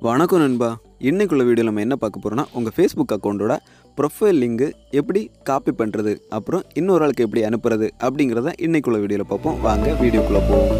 வணக்கம் நண்பா இன்னைக்குள்ள வீடியோ நம்ம என்ன பார்க்க போகிறோம்னா உங்கள் ஃபேஸ்புக் அக்கௌண்ட்டோட ப்ரொஃபைல் லிங்கு எப்படி காப்பி பண்ணுறது அப்புறம் இன்னொரு ஆளுக்கு எப்படி அனுப்புறது அப்படிங்கிறத இன்னைக்குள்ள வீடியோவில் பார்ப்போம் வாங்க வீடியோக்குள்ளே போவோம்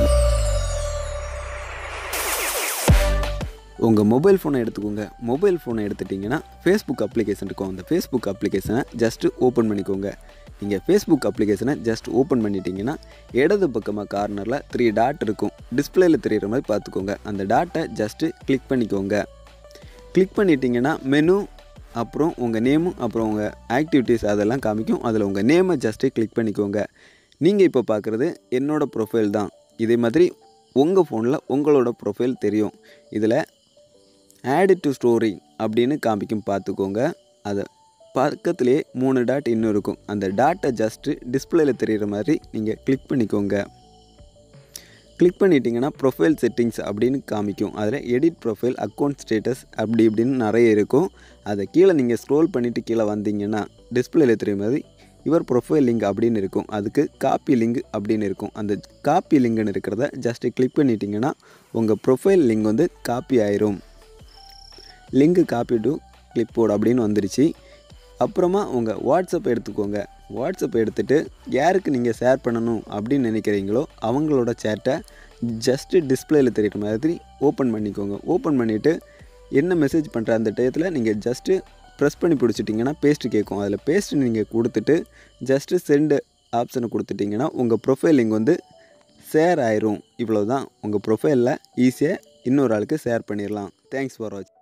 உங்கள் மொபைல் ஃபோனை எடுத்துக்கோங்க மொபைல் ஃபோனை எடுத்துட்டிங்கன்னா ஃபேஸ்புக் அப்ளிகேஷன் இருக்கும் அந்த ஃபேஸ்புக் அப்ளிகேஷனை ஜஸ்ட்டு ஓப்பன் பண்ணிக்கோங்க நீங்கள் ஃபேஸ்புக் அப்ளிகேஷனை ஜஸ்ட் ஓப்பன் பண்ணிட்டீங்கன்னா இடது பக்கமாக கார்னரில் த்ரீ டாட் இருக்கும் டிஸ்பிளேயில் தெரிகிற மாதிரி பார்த்துக்கோங்க அந்த டாட்டை ஜஸ்ட்டு கிளிக் பண்ணிக்கோங்க கிளிக் பண்ணிட்டீங்கன்னா மெனு அப்புறம் உங்கள் நேமும் அப்புறம் உங்கள் ஆக்டிவிட்டீஸ் அதெல்லாம் காமிக்கும் அதில் உங்கள் நேமை ஜஸ்ட்டு கிளிக் பண்ணிக்கோங்க நீங்கள் இப்போ பார்க்குறது என்னோடய ப்ரொஃபைல் தான் இதே மாதிரி உங்கள் ஃபோனில் உங்களோட ப்ரொஃபைல் தெரியும் இதில் ஆட் டு ஸ்டோரி அப்படின்னு காமிக்கும் பார்த்துக்கோங்க அதை பக்கத்துலேயே மூணு டாட் இன்னும் இருக்கும் அந்த டாட்டை ஜஸ்ட்டு டிஸ்பிளேயில் தெரிகிற மாதிரி நீங்கள் கிளிக் பண்ணிக்கோங்க கிளிக் பண்ணிட்டீங்கன்னா ப்ரொஃபைல் செட்டிங்ஸ் அப்படின்னு காமிக்கும் அதில் எடிட் ப்ரொஃபைல் அக்கௌண்ட் ஸ்டேட்டஸ் அப்படி இப்படின்னு நிறைய இருக்கும் அதை கீழே நீங்கள் ஸ்க்ரோல் பண்ணிவிட்டு கீழே வந்தீங்கன்னா டிஸ்பிளேயில் தெரியும் மாதிரி யுவர் ப்ரொஃபைல் லிங்க் அப்படின்னு இருக்கும் அதுக்கு காப்பி லிங்க் அப்படின்னு இருக்கும் அந்த காப்பி லிங்க்னு இருக்கிறத ஜஸ்ட்டு கிளிக் பண்ணிட்டீங்கன்னா உங்கள் ப்ரொஃபைல் லிங்க் வந்து காப்பி ஆயிரும் லிங்க் காப்பி டு கிளிப்போர்டு அப்படின்னு வந்துருச்சு அப்புறமா உங்கள் வாட்ஸ்அப் எடுத்துக்கோங்க வாட்ஸ்அப் எடுத்துகிட்டு யாருக்கு நீங்கள் ஷேர் பண்ணணும் அப்படின்னு நினைக்கிறீங்களோ அவங்களோட சேட்டை ஜஸ்ட்டு டிஸ்பிளேயில் தெரியுற மாதிரி ஓப்பன் பண்ணிக்கோங்க ஓப்பன் பண்ணிவிட்டு என்ன மெசேஜ் பண்ணுற அந்த டயத்தில் நீங்கள் ஜஸ்ட்டு ப்ரெஸ் பண்ணி பிடிச்சிட்டிங்கன்னா பேஸ்ட்டு கேட்கும் அதில் பேஸ்ட்டு நீங்கள் கொடுத்துட்டு ஜஸ்ட்டு சென்டு ஆப்ஷனை கொடுத்துட்டிங்கன்னா உங்கள் ப்ரொஃபைல் லிங்க் வந்து ஷேர் ஆயிரும் இவ்வளோ தான் உங்கள் ப்ரொஃபைலில் ஈஸியாக இன்னொரு ஆளுக்கு ஷேர் பண்ணிடலாம் தேங்க்ஸ் ஃபார் வாட்ச்